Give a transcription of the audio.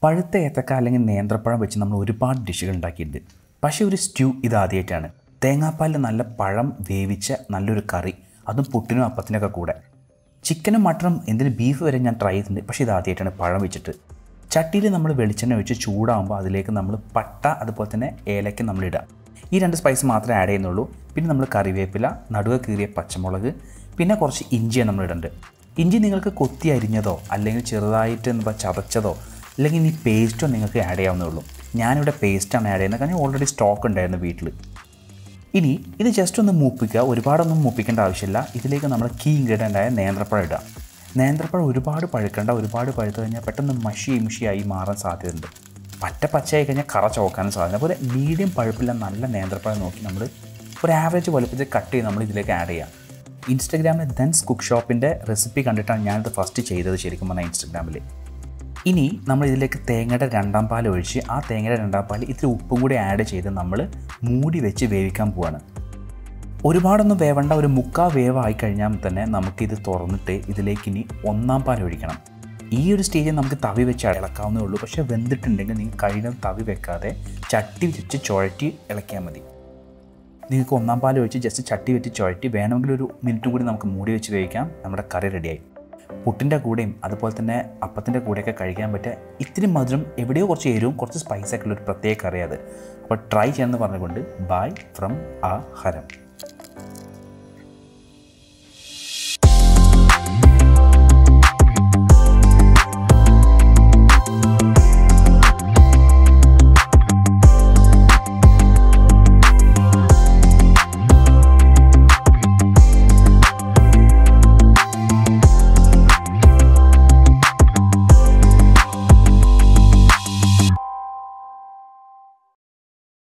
പഴുത്ത ഏത്തക്ക അല്ലെങ്കിൽ നേന്ത്രപ്പഴം വെച്ച് നമ്മൾ ഒരുപാട് ഡിഷുകൾ ഉണ്ടാക്കിയിട്ടുണ്ട് പക്ഷേ ഒരു സ്റ്റ്യൂ ഇത് ആദ്യമായിട്ടാണ് തേങ്ങാപ്പാലിൽ നല്ല പഴം വേവിച്ച നല്ലൊരു കറി അതും പുട്ടിനും അപ്പത്തിനൊക്കെ കൂടെ ചിക്കനും മട്ടനും എന്തിന് ബീഫ് വരെ ഞാൻ ട്രൈ ചെയ്തിട്ടുണ്ട് പക്ഷേ ഇത് ആദ്യമായിട്ടാണ് പഴം വെച്ചിട്ട് ചട്ടിയിൽ നമ്മൾ വെളിച്ചെണ്ണ ഒഴിച്ച് ചൂടാകുമ്പോൾ അതിലേക്ക് നമ്മൾ പട്ട അതുപോലെ തന്നെ ഏലയ്ക്ക് നമ്മൾ ഇടുക ഈ രണ്ട് സ്പൈസ് മാത്രമേ ആഡ് ചെയ്യുന്നുള്ളൂ പിന്നെ നമ്മൾ കറിവേപ്പില നടുവ കീറിയ പച്ചമുളക് പിന്നെ കുറച്ച് ഇഞ്ചിയാണ് നമ്മൾ ഇടേണ്ടത് ഇഞ്ചി നിങ്ങൾക്ക് കൊത്തി അരിഞ്ഞതോ അല്ലെങ്കിൽ ചെറുതായിട്ട് എന്താ ചതച്ചതോ അല്ലെങ്കിൽ ഇനി പേസ്റ്റോ നിങ്ങൾക്ക് ആഡ് ചെയ്യാവുന്നേ ഉള്ളൂ ഞാനിവിടെ പേസ്റ്റാണ് ആഡ് ചെയ്യുന്നത് കാരണം ഓൾറെഡി സ്റ്റോക്ക് ഉണ്ടായിരുന്നു വീട്ടിൽ ഇനി ഇത് ജസ്റ്റ് ഒന്ന് മൂപ്പിക്കുക ഒരുപാടൊന്നും മൂപ്പിക്കേണ്ട ആവശ്യമില്ല ഇതിലേക്ക് നമ്മൾ കീ ഇൻഗ്രീഡിയൻ്റ് ആയ നേന്ത്രപ്പഴം ഇടുക നേന്ത്രപ്പഴം ഒരുപാട് പഴുക്കേണ്ട ഒരുപാട് പഴുത്ത് കഴിഞ്ഞാൽ പെട്ടെന്ന് മഷി മുഷിയായി മാറാൻ സാധ്യതയുണ്ട് പറ്റ പച്ചയായി കഴിഞ്ഞാൽ കറ ചോക്കാനും സാധ്യത അതുപോലെ മീഡിയം പഴുപ്പില്ല നല്ല നേന്ത്രപ്പഴം നോക്കി നമ്മൾ ഒരു ആവറേജ് വലുപ്പത്തിൽ കട്ട് ചെയ്ത് നമ്മൾ ഇതിലേക്ക് ആഡ് ചെയ്യുക ഇൻസ്റ്റഗ്രാമിൽ ദൻസ് കുക്ക് ഷോപ്പിൻ്റെ റെസിപ്പി കണ്ടിട്ടാണ് ഞാനിത് ഫസ്റ്റ് ചെയ്തത് ശരിക്കും പറഞ്ഞാൽ ഇൻസ്റ്റഗ്രാമിൽ ഇനി നമ്മൾ ഇതിലേക്ക് തേങ്ങയുടെ രണ്ടാം പാൽ ഒഴിച്ച് ആ തേങ്ങയുടെ രണ്ടാം പാൽ ഇത്തിരി ഉപ്പും കൂടി ആഡ് ചെയ്ത് നമ്മൾ മൂടി വെച്ച് വേവിക്കാൻ പോവാണ് ഒരുപാടൊന്നും വേവണ്ട ഒരു മുക്കാ വേവായി കഴിഞ്ഞാൽ തന്നെ നമുക്കിത് തുറന്നിട്ട് ഇതിലേക്ക് ഇനി ഒന്നാം പാൽ ഒഴിക്കണം ഈ ഒരു സ്റ്റേജിൽ നമുക്ക് തവി വെച്ച് ഇളക്കാവുന്നേ ഉള്ളൂ പക്ഷേ വെന്തിട്ടുണ്ടെങ്കിൽ നിങ്ങൾ കഴിയുന്നത് തവി വെക്കാതെ ചട്ടി വെച്ച് ചുഴറ്റി ഇളക്കിയാൽ മതി നിങ്ങൾക്ക് ഒന്നാം പാൽ ഒഴിച്ച് ജസ്റ്റ് ചട്ടി വെച്ച് ചുഴറ്റി വേണമെങ്കിൽ ഒരു മിനിറ്റും കൂടി നമുക്ക് മൂടി വെച്ച് വേവിക്കാം നമ്മുടെ കറി റെഡിയായി പുട്ടിൻ്റെ കൂടെയും അതുപോലെ തന്നെ അപ്പത്തിൻ്റെ കൂടെയൊക്കെ കഴിക്കാൻ പറ്റിയ ഇത്തിരി മധുരം എവിടെയോ കുറച്ച് എരിവും കുറച്ച് സ്പൈസൊക്കെ ഉള്ള ഒരു പ്രത്യേക കറി അത് അപ്പോൾ ട്രൈ ചെയ്യാമെന്ന് പറഞ്ഞുകൊണ്ട് ബൈ ഫ്രം ആ ഹരം